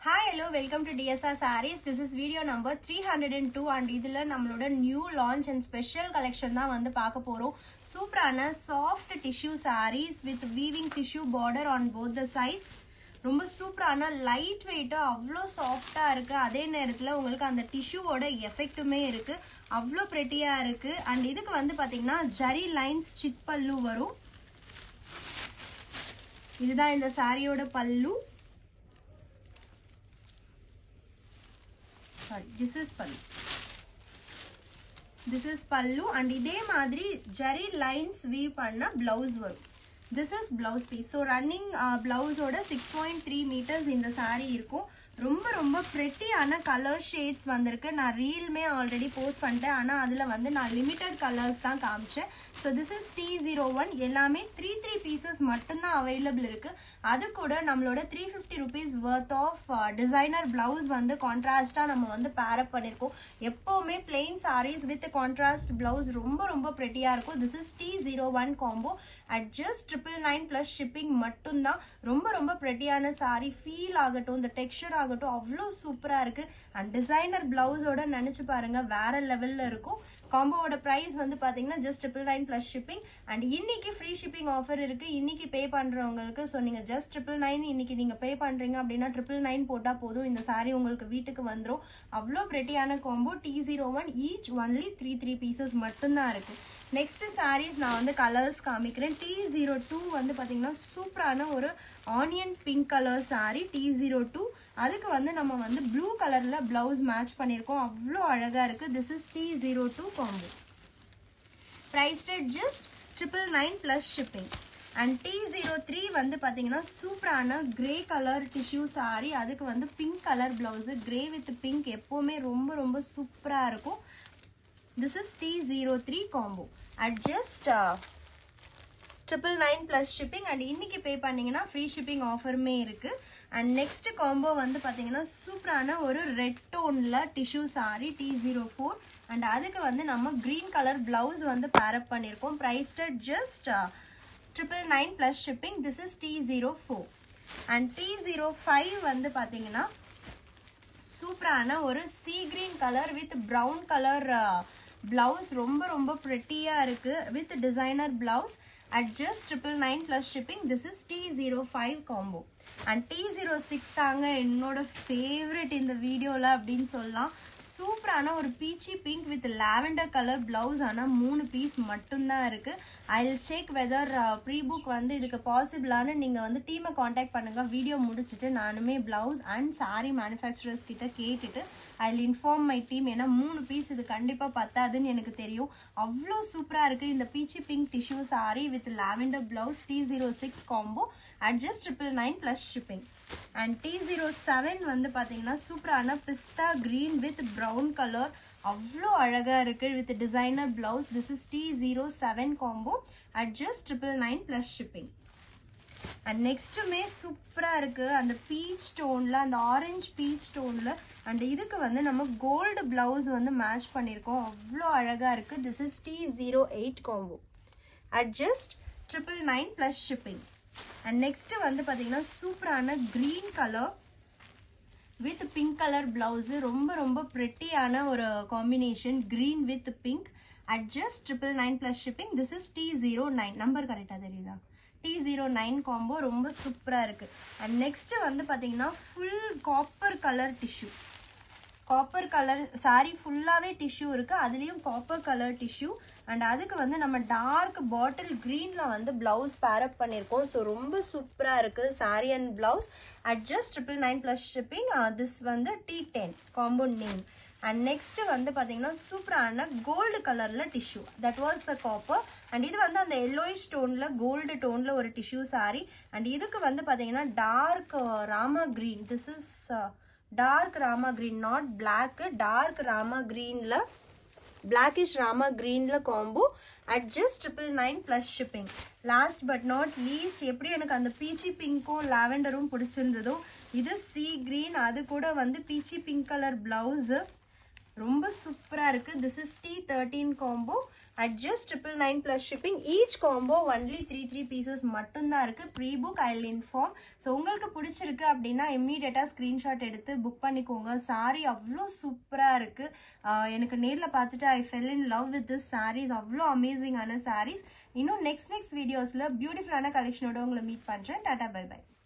hi hello welcome to DSR saris this is video number three hundred and two and இதில் நம்மளோட new launch and special collection தான் வந்து பார்க்க போகிறோம் சூப்பரான soft tissue saris with weaving tissue border on both the sides ரொம்ப சூப்பரான light வெயிட்டாக அவ்வளோ சாஃப்டாக இருக்குது அதே நேரத்தில் உங்களுக்கு அந்த டிஷ்யூவோட எஃபெக்ட்டுமே இருக்குது அவ்வளோ ப்ரெட்டியாக இருக்குது அண்ட் இதுக்கு வந்து பார்த்தீங்கன்னா ஜரி லைன்ஸ் சித் பல்லு வரும் இதுதான் இந்த சாரியோட pallu sari this is pallu this is pallu and இதே மாதிரி ஜரி லைன்ஸ் வீவ் பண்ண பிளவுஸ் வரும் this is blouse piece so running பிளவுஸோட சிக்ஸ் பாயிண்ட் த்ரீ மீட்டர்ஸ் இந்த சாரீ இருக்கும் ரொம்ப ரொம்ப ப்ரெட்டியான கலர் ஷேட்ஸ் வந்திருக்கு நான் ரீல்மே ஆல்ரெடி போஸ்ட் பண்ணிட்டேன் ஆனால் அதில் வந்து நான் லிமிட்டட் கலர்ஸ் தான் காமிச்சேன் so this is D zero one எல்லாமே த்ரீ த்ரீ பீசஸ் மட்டும்தான் அவைலபிள் இருக்குது அது கூட நம்மளோட three fifty rupees worth of designer blouse வந்து கான்ட்ராஸ்டாக நம்ம வந்து பேரப் பண்ணியிருக்கோம் எப்போவுமே plain saris with contrast blouse ரொம்ப ரொம்ப ப்ரெட்டியாக இருக்கும் this is D zero one combo at just triple nine plus shipping மட்டும்தான் ரொம்ப ரொம்ப ப்ரெட்டியான சாரீ ஃபீல் ஆகட்டும் இந்த டெக்ஸ்சர் ஆகட்டும் அவ்வளோ சூப்பராக இருக்குது அண்ட் டிசைனர் பிளவுஸோட நினச்சி பாருங்க வேற லெவலில் இருக்கும் காம்போவோட ப்ரைஸ் வந்து பார்த்தீங்கன்னா just triple nine plus shipping and இன்னைக்கு ஃப்ரீ ஷிப்பிங் ஆஃபர் இருக்கு இன்னைக்கு பே பண்ணுறவங்களுக்கு ஸோ நீங்கள் ஜஸ்ட் ட்ரிபிள் நைன் இன்னைக்கு நீங்கள் பே பண்ணுறீங்க அப்படின்னா ட்ரிபிள் நைன் போட்டால் போதும் இந்த சாரீ உங்களுக்கு வீட்டுக்கு வந்துடும் அவ்வளோ ப்ரெட்டியான combo D zero one each only three three pieces மட்டும்தான் இருக்கு நெக்ஸ்ட் சாரீஸ் நான் வந்து கலர்ஸ் காமிக்கிறேன் டி ஜீரோ டூ வந்து பார்த்தீங்கன்னா சூப்பரான ஒரு onion pink colour sari D zero two அதுக்கு வந்து நம்ம வந்து ப்ளூ கலர்ல பிளவுஸ் மேட்ச் பண்ணியிருக்கோம் அவ்வளோ அழகா இருக்கு this is D zero two combo priced just triple nine plus shipping and D zero three வந்து பார்த்தீங்கன்னா சூப்பரான கிரே கலர் டிஷ்யூ சாரி அதுக்கு வந்து pink colour blouse grey with pink எப்போவுமே ரொம்ப ரொம்ப சூப்பராக இருக்கும் this is D zero three combo at just triple nine plus shipping and இன்னைக்கு பே பண்ணீங்கன்னா ஃப்ரீ ஷிப்பிங் ஆஃபருமே இருக்குது அண்ட் நெக்ஸ்ட் காம்போ வந்து பார்த்தீங்கன்னா சூப்பரான ஒரு ரெட் டோனில் tissue sari D zero four and அதுக்கு வந்து நம்ம க்ரீன் கலர் பிளவுஸ் வந்து பேரப் பண்ணியிருக்கோம் priced just triple nine plus shipping this is D zero four and D zero five வந்து பார்த்தீங்கன்னா சூப்பரான ஒரு sea green colour with brown colour blouse ரொம்ப ரொம்ப ப்ரெட்டியாக இருக்குது with designer blouse at just triple nine plus shipping this is D zero five combo and D zero six தாங்க என்னோட ஃபேவரட் இந்த வீடியோவில் அப்படின்னு சொல்லலாம் சூப்பரான ஒரு peachy pink with lavender colour blouse ஆனால் மூணு பீஸ் மட்டும்தான் இருக்குது I will check whether pre book வந்து இதுக்கு பாசிபிளான நீங்கள் வந்து டீமை காண்டாக்ட் பண்ணுங்கள் வீடியோ முடிச்சுட்டு நானுமே பிளவுஸ் அண்ட் சாரீ மேனுஃபேக்சரர்ஸ் கிட்ட கேட்டுட்டு I will inform my team ஏன்னா மூணு பீஸ் இது கண்டிப்பாக பத்தாதுன்னு எனக்கு தெரியும் அவ்வளோ சூப்பராக இருக்குது இந்த peachy pink tissue sari with lavender blouse D zero six combo at just triple nine plus shipping and D zero seven வந்து பார்த்தீங்கன்னா சூப்பரான pista green with brown colour அவ்வளோ அழகாக இருக்குது with designer blouse this is D zero seven combo at just triple nine plus shipping and நெக்ஸ்ட்டுமே சூப்பராக இருக்குது அந்த பீச் டோனில் அந்த ஆரஞ்ச் பீச் டோனில் அண்ட் இதுக்கு வந்து நம்ம கோல்டு பிளவுஸ் வந்து மேட்ச் பண்ணியிருக்கோம் அவ்வளோ அழகாக இருக்குது this is D zero eight combo at just triple nine plus shipping and next வந்து பார்த்தீங்கன்னா சூப்பரான green colour with pink colour blouse ரொம்ப ரொம்ப ப்ரெட்டியான ஒரு combination green with pink at just triple nine plus shipping this is D zero nine number கரெக்டாக தெரியுதா D zero nine combo ரொம்ப சூப்பராக இருக்குது அண்ட் நெக்ஸ்ட் வந்து பார்த்தீங்கன்னா full copper colour tissue copper colour sari ஃபுல்லாகவே டிஷ்யூ இருக்குது அதுலேயும் காப்பர் கலர் டிஷ்யூ அண்ட் அதுக்கு வந்து நம்ம டார்க் பாட்டில் க்ரீனில் வந்து ப்ளவுஸ் பேரப் பண்ணியிருக்கோம் ஸோ ரொம்ப சூப்பராக இருக்குது sari and blouse at just triple nine plus shipping this வந்து D ten combo name and next வந்து பார்த்தீங்கன்னா சூப்பரான கோல்டு கலரில் tissue that was a copper and இது வந்து அந்த எல்லோயிஷ் டோனில் கோல்டு டோனில் ஒரு டிஷ்யூ சாரீ அண்ட் இதுக்கு வந்து பார்த்தீங்கன்னா dark Rama green this is dark Rama green not black dark Rama க்ரீனில் பிளாக்கிஷ் ராமா க்ரீனில் combo at just triple nine plus shipping last but not least எப்படி எனக்கு அந்த பீச்சி பிங்க்கும் லாவெண்டரும் பிடிச்சிருந்ததோ இது சி க்ரீன் அது கூட வந்து பீச்சி பிங்க் கலர் ப்ளவுஸு ரொம்ப சூப்பராக இருக்குது this is D thirteen combo at just triple nine plus shipping each combo only three three pieces மட்டும்தான் இருக்கு pre book I inform so உங்களுக்கு பிடிச்சிருக்கு அப்படின்னா இம்மீடியட்டாக ஸ்க்ரீன்ஷாட் எடுத்து புக் பண்ணிக்கோங்க சாரி அவ்வளோ சூப்பராக இருக்கு ஆஹ் எனக்கு நேரில் பார்த்துட்டு I fell in love with this saris அவ்வளோ அமேசிங்கான சாரீஸ் இன்னும் நெக்ஸ்ட் நெக்ஸ்ட் வீடியோஸில் பியூட்டிஃபுல்லான கலெக்ஷனோட உங்களை மீட் பண்ணுறேன் டாடா பை பை